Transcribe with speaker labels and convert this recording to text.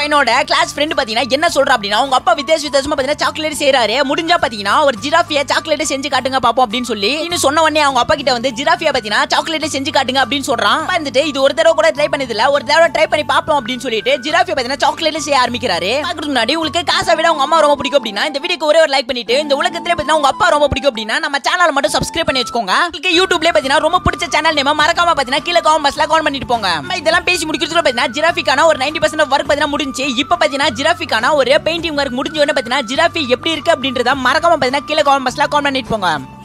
Speaker 1: பையனோட class friend பாத்தீங்கன்னா என்ன சொல்றா அப்படின்னா உங்க அப்பா வித்தியாச வித்தியாசமா பாத்தீங்கன்னா சாக்லேட் செய்யறாரு முடிஞ்சா பாத்தீங்கன்னா ஒரு ஜிராஃபியா சாக்லேட் செஞ்சு காட்டுங்க பாப்போம் அப்படின்னு சொல்லி இன்னும் சொன்ன உடனே அவங்க அப்பா கிட்ட வந்து ஜிராஃபியா பாத்தீங்கன்னா சாக்லேட் செஞ்சு காட்டுங்க அப்படின்னு சொல்றான் அப்பா வந்துட்டு இது ஒரு தடவை கூட ட்ரை பண்ணது இல்ல ஒரு தடவை ட்ரை பண்ணி பாப்போம் அப்படின்னு சொல்லிட்டு ஜிராஃபியா பாத்தீங்கன்னா சாக்லேட் செய்ய ஆரம்பிக்கிறாரு பாக்குறதுக்கு முன்னாடி உங்களுக்கு காசை விட உங்க அம்மா ரொம்ப பிடிக்கும் அப்படின்னா இந்த வீடியோக்கு ஒரே ஒரு லைக் பண்ணிட்டு இந்த உலகத்திலே பாத்தீங்கன்னா உங்க அப்பா ரொம்ப பிடிக்கும் அப்படின்னா நம்ம சேனல் மட்டும் சப்ஸ்கிரைப் பண்ணி வச்சுக்கோங்க உங்களுக்கு யூடியூப்ல பாத்தீங்கன்னா ரொம்ப பிடிச்ச சேனல் நேம் மறக்காம பாத்தீங்கன்னா கீழே காமெண்ட்ஸ்ல கமெண்ட் பண்ணிட்டு போங்க நம்ம இதெல்லாம் பேசி முடிக்கிறதுக்கு பாத்தீங்கன்னா ஜிராஃபிக்கான ஒரு 90% பர்சன்ட் ஒர்க் பாத்தீங்கன்னா முடிஞ்சு இப்போ பாத்தீங்கன்னா ஜிராஃபிக்கான ஒரு பெயிண்டிங் ஒர்க் முடிஞ்ச உடனே பாத்தீங்கன்னா ஜிராஃபி எப்படி இருக்கு அப்படின்றத மறக்காம பாத்தீங்கன்னா கீழே காமெண்ட்ஸ்ல கமெண்ட் பண்ணிட்டு போங்க